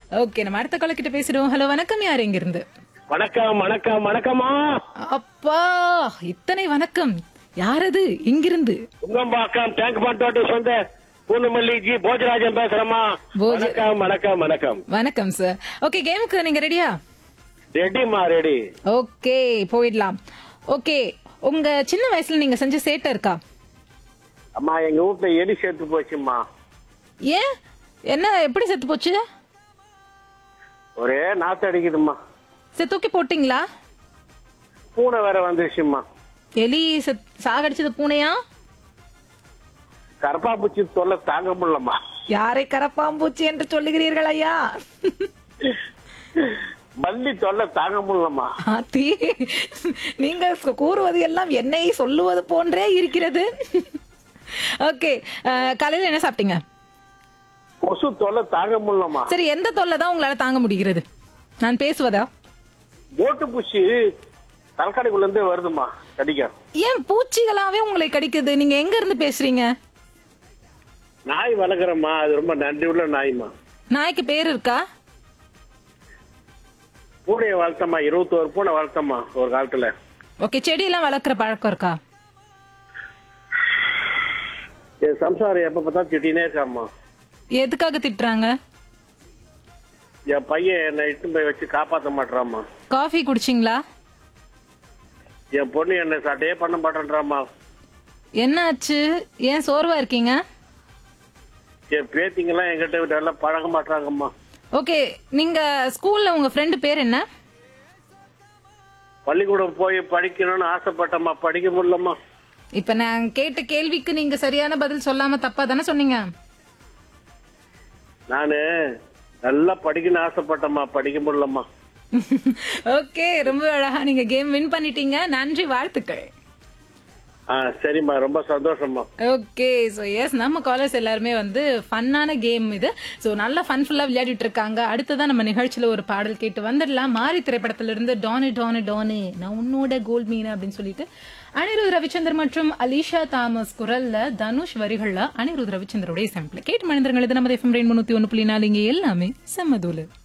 okay நம்ம அடுத்த கால கிட்ட பேசிடுவோம் ஹலோ வணக்கம் யார் எங்க இருந்து வணக்கம் வணக்கம் வணக்கம்மா அப்பா இத்தனை வணக்கம் யாரது இங்கிருந்து உங்கம்பாக்கம் டேங்க் பண்டோட்டு சொந்த பூந்தமல்லி ஜி போஜராஜன் பேசுறேம்மா போஜ- வணக்கம் வணக்கம் வணக்கம் வணக்கம் சார் ஓகே கேமுக்கு நீங்க ரெடியா ரெடிமா ரெடி ஓகே போயிடலாம் ஓகே உங்க சின்ன வயசுல நீங்க செஞ்ச சேட்டை இருக்கா அம்மா எங்க வீட்டுல எலி சேர்த்து போச்சுமா ஏன் என்ன எப்படி செத்து போச்சு ஒரே நாத்து அடிக்குதும்மா சரி தூக்கி போட்டீங்களா பூனை வேற வந்துருச்சுமா எலி செத் சாகடிச்சது பூனையா கரப்பாம்பூச்சி தொல்லை தாங்க முடியலம்மா யாரை கரப்பாம்பூச்சி என்று சொல்லுகிறீர்கள் ஐயா பள்ளி தொல்லை தாங்க முடியலம்மா ஆத்தி நீங்க கூறுவது எல்லாம் என்னை சொல்லுவது போன்றே இருக்கிறது ஓகே காலையில என்ன சாப்பிட்டீங்க கொசு தொல்லை தாங்க முடியலம்மா சரி எந்த தொல்லை தான் உங்களால தாங்க முடிகிறது நான் பேசுவதா ஓட்டு பூச்சி தலைக்கடைக்குள்ள இருந்து வருதுமா கடிக்க ஏன் பூச்சிகளாவே உங்களை கடிக்குது நீங்க எங்க இருந்து பேசுறீங்க நாய் வளர்க்குறேம்மா அது ரொம்ப நன்றி உள்ள நாய்மா நாய்க்கு பேர் இருக்கா பூனையை வளர்த்தம்மா இருபத்தோரு பூனை வளர்த்தம்மா ஒரு காலத்துல ஓகே செடியெல்லாம் வளர்க்குற பழக்கம் இருக்கா என் சம்சாரம் எப்ப பார்த்தா திட்டினே இருக்காம்மா எதுக்காக திட்டுறாங்க என் பையன் என்னை இட்டு போய் வச்சு காப்பாத்த மாட்டாம்மா காஃபி குடிச்சிங்களா என் பொண்ணு என்னை சட்டையே பண்ண மாட்டேன்றாம்மா என்ன ஆச்சு ஏன் சோர்வா இருக்கீங்க என் பேத்திங்கெல்லாம் என்கிட்ட நல்லா பழக மாட்டாங்கம்மா ஓகே நீங்க ஸ்கூல்ல உங்க ஃப்ரெண்டு பேர் என்ன பள்ளிக்கூடம் போய் படிக்கணும்னு ஆசைப்பட்டம்மா படிக்க முடியலம்மா இப்ப நான் கேட்ட கேள்விக்கு நீங்க சரியான பதில் சொல்லாம தப்பா தானே சொன்னீங்க நானு நல்லா படிக்கணும்னு ஆசைப்பட்டம்மா படிக்க முடியலம்மா ஓகே ரொம்ப அழகா நீங்க கேம் வின் பண்ணிட்டீங்க நன்றி வாழ்த்துக்கள் ஆ சரிம்மா ரொம்ப சந்தோஷம்மா ஓகே ஸோ எஸ் நம்ம காலர்ஸ் எல்லாருமே வந்து ஃபன்னான கேம் இது ஸோ நல்லா ஃபன்ஃபுல்லா விளையாடிட்டு இருக்காங்க அடுத்ததான் நம்ம நிகழ்ச்சியில ஒரு பாடல் கேட்டு வந்துடலாம் மாரி திரைப்படத்துல இருந்து டானி டானி டானி நான் உன்னோட கோல்ட் மீன் அப்படின்னு சொல்லிட்டு அனிருத் ரவிச்சந்தர் மற்றும் அலிஷா தாமஸ் குரல்ல தனுஷ் வரிகள்ல அனிருத் ரவிச்சந்தருடைய சாம்பிள் கேட்டு மனிதர்கள் இது நமது எஃப்எம் ரெயின் முன்னூத்தி ஒன்று புள்ளி நாலு இங்க எல்லாமே செம்மதூலு